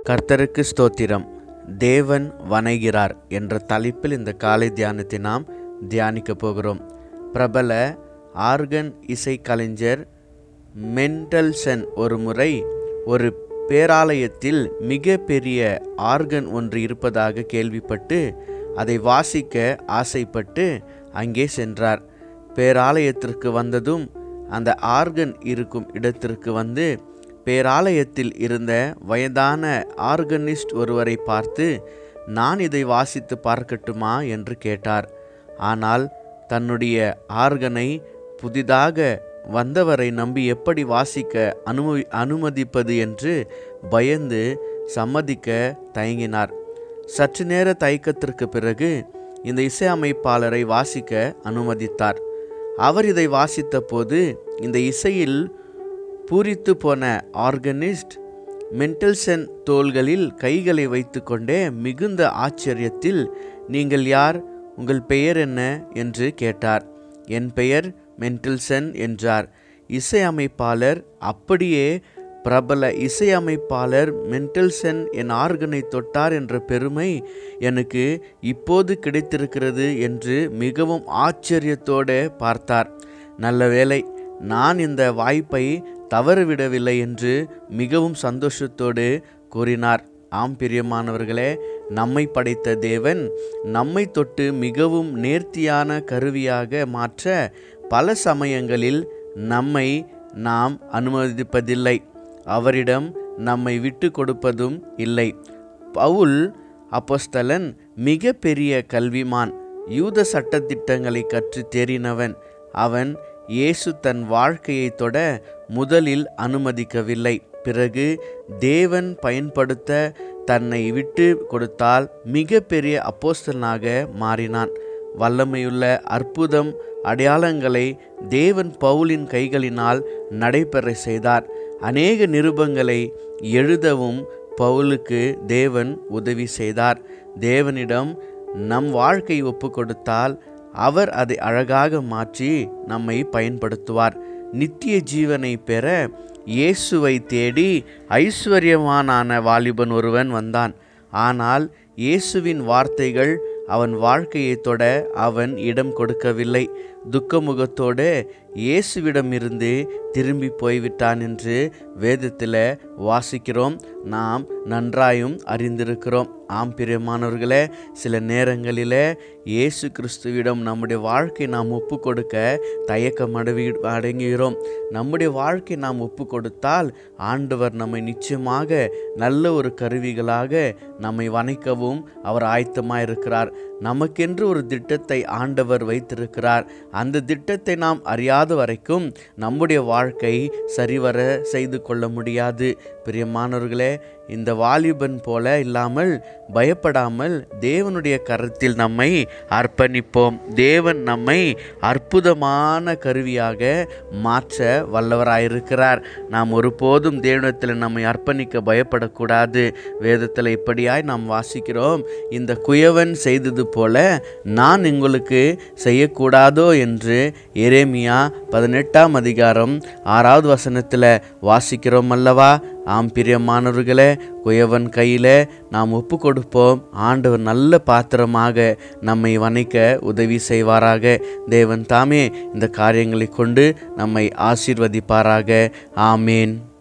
கர்த்தருக்கு ஸ்தோத்திரம் தேவன் வணைகிறார் என்ற தலைப்பில் இந்த காலை தியானத்தை நாம் தியானிக்க போகிறோம் பிரபல ஆர்கன் இசைக்கலைஞர் மெண்டல்சன் ஒரு முறை ஒரு பேராலயத்தில் மிக பெரிய ஆர்கன் ஒன்று இருப்பதாக கேள்விப்பட்டு அதை வாசிக்க ஆசைப்பட்டு அங்கே சென்றார் பேராலயத்திற்கு வந்ததும் அந்த ஆர்கன் இருக்கும் இடத்திற்கு வந்து பேராலயத்தில் இருந்த வயதான ஆர்கனிஸ்ட் ஒருவரை பார்த்து நான் இதை வாசித்து பார்க்கட்டுமா என்று கேட்டார் ஆனால் தன்னுடைய ஆர்கனை புதிதாக வந்தவரை நம்பி எப்படி வாசிக்க அனுமதி அனுமதிப்பது என்று பயந்து சம்மதிக்க தயங்கினார் சற்று நேர தயக்கத்திற்கு பிறகு இந்த இசையமைப்பாளரை வாசிக்க அனுமதித்தார் அவர் இதை வாசித்த போது இந்த இசையில் பூரித்து போன ஆர்கனிஸ்ட் மென்டல்சன் தோள்களில் கைகளை வைத்துக்கொண்டே மிகுந்த ஆச்சரியத்தில் நீங்கள் யார் உங்கள் பெயர் என்ன என்று கேட்டார் என் பெயர் மென்டல்சன் என்றார் இசையமைப்பாளர் அப்படியே பிரபல இசையமைப்பாளர் மென்டல்சன் என் ஆர்கனை தொட்டார் என்ற பெருமை எனக்கு இப்போது கிடைத்திருக்கிறது என்று மிகவும் ஆச்சரியத்தோடு பார்த்தார் நல்ல வேளை நான் இந்த வாய்ப்பை தவறவிடவில்லை என்று மிகவும் சந்தோஷத்தோடு கூறினார் ஆம் பிரியமானவர்களே நம்மை படைத்த தேவன் நம்மை தொட்டு மிகவும் நேர்த்தியான கருவியாக மாற்ற பல சமயங்களில் நம்மை நாம் அனுமதிப்பதில்லை அவரிடம் நம்மை விட்டு கொடுப்பதும் இல்லை பவுல் அப்போஸ்தலன் மிக பெரிய கல்விமான் யூத சட்டத்திட்டங்களை கற்று தேறினவன் அவன் இயேசு தன் வாழ்க்கையை தொட முதலில் அனுமதிக்கவில்லை பிறகு தேவன் பயன்படுத்த தன்னை விட்டு கொடுத்தால் மிக பெரிய அப்போஸ்தலனாக மாறினான் வல்லமையுள்ள அற்புதம் அடையாளங்களை தேவன் பவுலின் கைகளினால் நடைபெற செய்தார் அநேக நிருபங்களை எழுதவும் பவுலுக்கு தேவன் உதவி செய்தார் தேவனிடம் நம் வாழ்க்கை ஒப்பு கொடுத்தால் அவர் அதை அழகாக மாற்றி நம்மை பயன்படுத்துவார் நித்திய ஜீவனை பெற இயேசுவை தேடி ஐஸ்வர்யவானான வாலிபன் ஒருவன் வந்தான் ஆனால் இயேசுவின் வார்த்தைகள் அவன் வாழ்க்கையை தொட அவன் இடம் கொடுக்கவில்லை துக்கமுகத்தோடு இயேசுவிடமிருந்து திரும்பி போய்விட்டான் என்று வேதத்தில் வாசிக்கிறோம் நாம் நன்றாயும் அறிந்திருக்கிறோம் ஆம் பிரியமானவர்களே சில நேரங்களில் இயேசு கிறிஸ்துவிடம் நம்முடைய வாழ்க்கை நாம் ஒப்பு கொடுக்க தயக்கம் அடவி அடங்குகிறோம் நம்முடைய வாழ்க்கை நாம் ஒப்பு கொடுத்தால் ஆண்டவர் நம்மை நிச்சயமாக நல்ல ஒரு கருவிகளாக நம்மை வணைக்கவும் அவர் ஆயத்தமாக இருக்கிறார் நமக்கென்று ஒரு திட்டத்தை ஆண்டவர் வைத்திருக்கிறார் அந்த திட்டத்தை நாம் அறியாத வரைக்கும் நம்முடைய வாழ்க்கை சரிவர செய்து கொள்ள முடியாது பிரியமானவர்களே இந்த வாலிபன் போல இல்லாமல் பயப்படாமல் தேவனுடைய கரத்தில் நம்மை அர்ப்பணிப்போம் தேவன் நம்மை அற்புதமான கருவியாக மாற்ற வல்லவராயிருக்கிறார் நாம் ஒருபோதும் தேவனத்தில் நம்மை அர்ப்பணிக்க பயப்படக்கூடாது வேதத்தில் இப்படியாய் நாம் வாசிக்கிறோம் இந்த குயவன் செய்தது போல நான் உங்களுக்கு செய்யக்கூடாதோ என்று எரேமியா பதினெட்டாம் அதிகாரம் ஆறாவது வசனத்தில் வாசிக்கிறோம் அல்லவா ஆம் பிரியமானவர்களே குயவன் கையில் நாம் ஒப்பு கொடுப்போம் ஆண்டவர் நல்ல பாத்திரமாக நம்மை வணைக்க உதவி செய்வாராக தேவன் தாமே இந்த காரியங்களை கொண்டு நம்மை ஆசீர்வதிப்பாராக ஆமேன்